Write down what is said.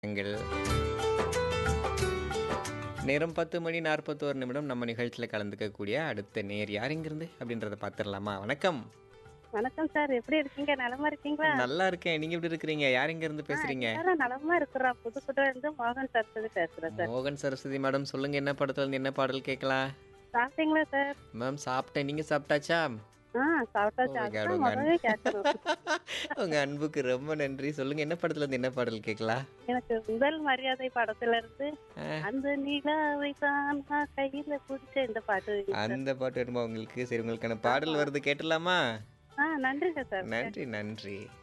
எங்கள் நேரம் பத்து மணி நாற்பத்தோரு நிமிடம் நம்ம நிகழ்ச்சியில் கலந்துக்கக்கூடிய அடுத்த நேர் யார் இங்கிருந்து அப்படின்றத பார்த்துடலாமா வணக்கம் வணக்கம் சார் எப்படி இருக்கீங்க நலமா இருக்கீங்களா நல்லா இருக்கேன் நீங்க எப்படி இருக்கிறீங்க யார் இங்க இருந்து பேசுறீங்க எல்லாரும் நலமா இருக்கிறோம் புதுக்கோட்டை இருந்து மோகன் சரஸ்வதி பேசுறேன் சார் மோகன் சரஸ்வதி மேடம் சொல்லுங்க என்ன படத்துல இருந்து என்ன பாடல் கேட்கலாம் சாப்பிட்டீங்களா சார் மேம் சாப்பிட்டேன் நீங்க சாப்பிட்டாச்சா ஆ சாப்பிட்டாச்சு Oh my God, அதுதான் உங்க முதவே கேட்கணும் உங்க அன்புக்கு ரொம்ப நன்றி சொல்லுங்க என்ன படத்துல இருந்து என்ன பாடல் கேட்கலாம் எனக்கு முதல் மரியாதை படத்துல இருந்து ஆ, அந்த நிலாவை தான் நான் கையில பிடிச்ச இந்த பாட்டு வைங்க சார். அந்த பாட்டு வேணுமா உங்களுக்கு சரி உங்களுக்கான பாடல் வருது கேட்டலாமா ஆ நன்றிங்க சார் நன்றி நன்றி